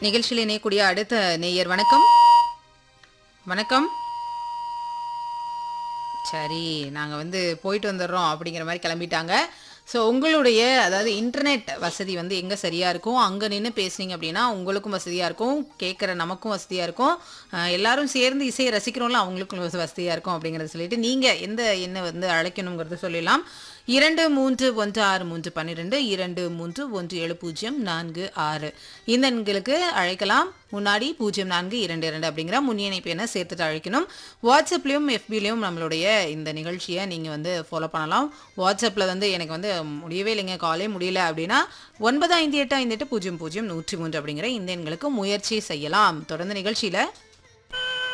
நிகழ்ச்சியில் இணையக்கூடிய அடுத்த நேயர் வணக்கம் வணக்கம் சரி நாங்கள் வந்து போயிட்டு வந்துடுறோம் அப்படிங்கிற மாதிரி கிளம்பிட்டாங்க ஸோ உங்களுடைய அதாவது இன்டர்நெட் வசதி வந்து எங்கே சரியாக இருக்கும் அங்கே நின்று பேசுனீங்க அப்படின்னா உங்களுக்கும் வசதியாக இருக்கும் கேட்குற நமக்கும் வசதியாக இருக்கும் அஹ் எல்லாரும் சேர்ந்து இசையை ரசிக்கிறோம்ல அவங்களுக்கும் வசதியாக இருக்கும் அப்படிங்கிறத சொல்லிட்டு நீங்கள் எந்த எண்ணை வந்து அழைக்கணுங்கிறத சொல்லிடலாம் இரண்டு மூன்று ஒன்று ஆறு மூன்று பன்னிரெண்டு இரண்டு மூன்று ஒன்று ஏழு பூஜ்ஜியம் நான்கு ஆறு இந்த எண்களுக்கு அழைக்கலாம் முன்னாடி பூஜ்ஜியம் நான்கு இரண்டு இரண்டு அப்படிங்கிற முன்னிணைப்பு எண்ணை சேர்த்துட்டு அழைக்கணும் வாட்ஸ்அப்லேயும் எஃபிலையும் நம்மளுடைய இந்த நிகழ்ச்சியை நீங்கள் வந்து ஃபாலோ பண்ணலாம் வாட்ஸ்அப்பில் வந்து எனக்கு வந்து முடியவே இல்லைங்க காலே முடியல அப்படின்னா ஒன்பது ஐந்து எட்டு ஐந்து எட்டு பூஜ்ஜியம் பூஜ்ஜியம் நூற்றி மூன்று அப்படிங்கிற இந்த எண்களுக்கு முயற்சி செய்யலாம் தொடர்ந்து நிகழ்ச்சியில்